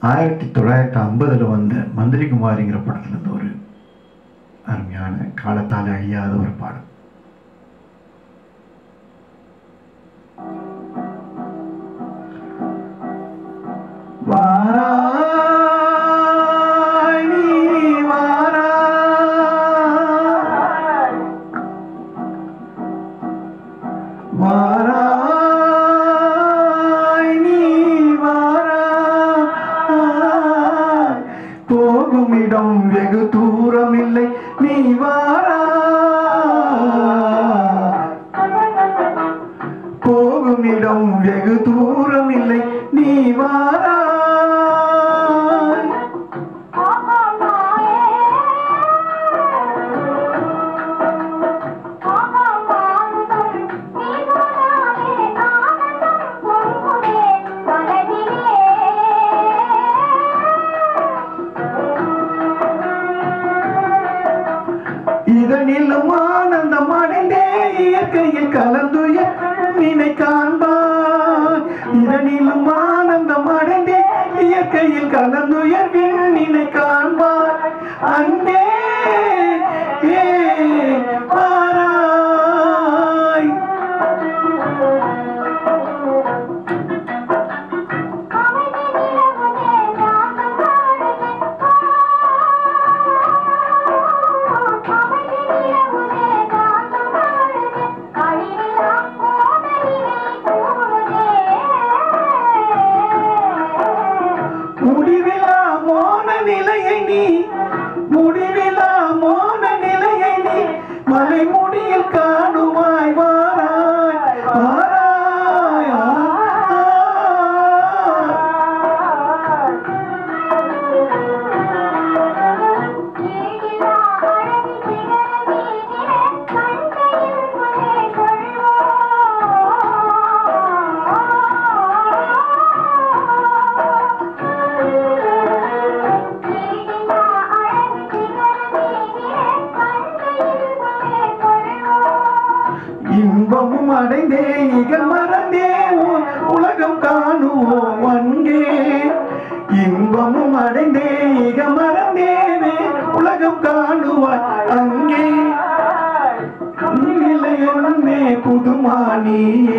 ஆயிரத்தி தொள்ளாயிரத்தி ஐம்பதில் வந்த மந்திரி குமாரிங்கிற படத்துல இருந்து ஒரு அருமையான காலத்தால் அழியாத ஒரு பாடல் வாராய் நீ வாராய் வாராய் நீ வாராய் போகும் இடம் வெகு தூரம் இல்லை நீ வாராய் போகும் இடம் வெகு தூரம் இல்லை நீ வாராய் இதனிலும் ஆனந்தம் அடைந்தே இயற்கையில் கலந்துய நினை காண்பாய் இதனிலும் ஆனந்தம் அடைந்தே இயற்கையில் கலந்துயர் நினை காண்பாய் அன்பே ஏ பாராய் முடிவிலா மோன நிலையை நீ முடிவிலா மோன நிலையை நீ மலை முடியில் காணுவாய் வாராய் வாராய் ஆ, ஆ. இன்பமும் அடைந்தே இக மறந்தே உ- உலகம் காணுவோம் அங்கே இன்பமும் அடைந்தே இக மறந்தேவே உலகம் காணுவாய் அங்கே நிலையொன்னே புதுமானி